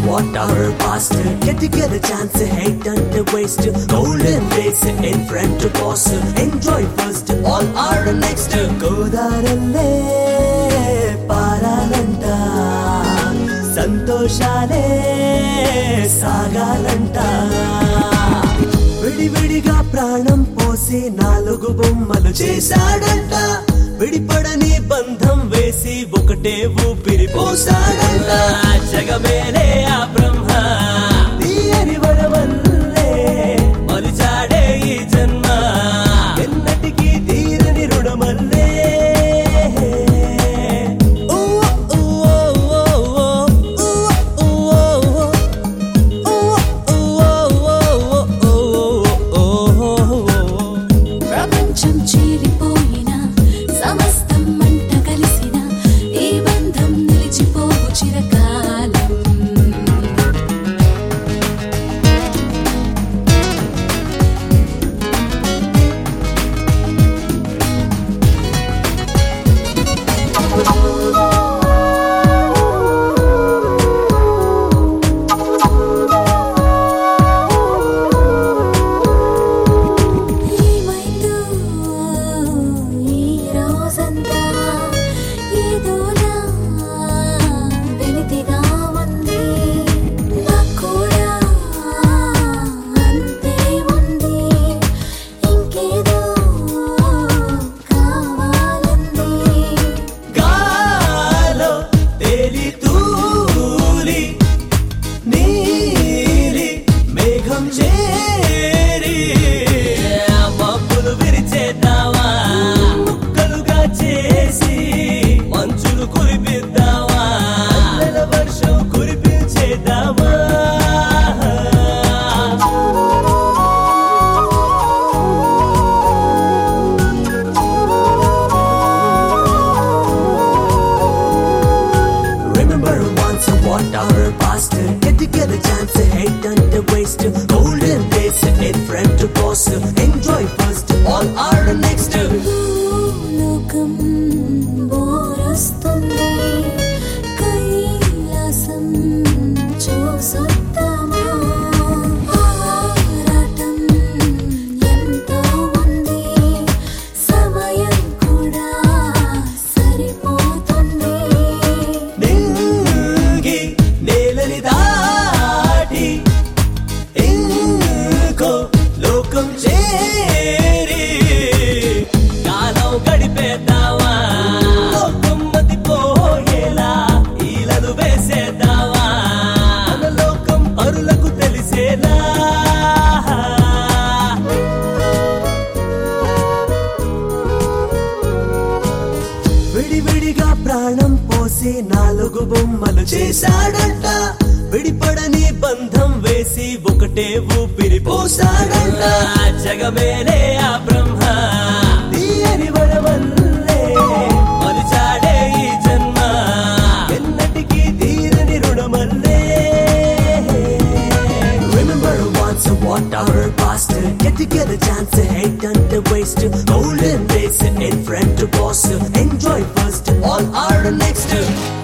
what our past Get together chance hate and waste Golden days in front of us Enjoy first all our next గోదారల్లే పారాలంట సంతోషాలే సాగాలంట విడివిడిగా ప్రాణం పోసి నాలుగు బొమ్మలు చేశాడంట విడిపడని బంధం వేసి ఒకటే ఊపిరి పోసాడంట జగమేలే ఆ బ్రహ్మ తీయని వరవల్లే మలిచాడే ఈ జన్మ ఎన్నటికీ తీరని రుణమల్లే ఊ, ఊ, ఊ, ఊ, ఊ, ఊ, ఊ. ప్రపంచం చీలిపోయిన సమస్తం మంట కలిసిన ఈ బంధం నిలిచిపోవు చిరకాలం ఏమైందో ఈ రోజంతా ఏదోలా వెలితిగా ఉంది నాకు కూడా అంతే ఉంది ఇంకేదో కావాలంది గాలో తేలి తూలి నీలి మేఘం చేరి మబ్బులు విరిచేద్దావా ముక్కలుగా చేసి మంచులు కురిపిద్దావా నెల వర్షం కురిపించేద్దావా Remember once what our past Get together chance hate and waste Golden days in front of us Enjoy first all our next లోకం బోరస్తుంది కైలాసం చూసొద్దామా ఆరాటం ఎంతో ఉంది సమయం కూడా సరిపోతుంది నింగి నేలని దాటి ఇంకో లోకం చేరి కాలం గడిపేద్దావా లోకం మతిపోయేలా ఈలను వేసేద్దావా మన లోకం పరులకు తెలిసేలా విడివిడిగా ప్రాణం పోసి నాలుగు బొమ్మలు చేశాడంట విడిపడని బంధం వేసి ఒకటే ఊపిరి పోసాడంట జగమేలే ఆ బ్రహ్మ తీయని వరవల్లే మలిచాడే ఈ జన్మ ఎన్నటికీ తీరని రుణమల్లే Remember once what our past Get together chance hate and waste Golden days in front of us Enjoy first all our next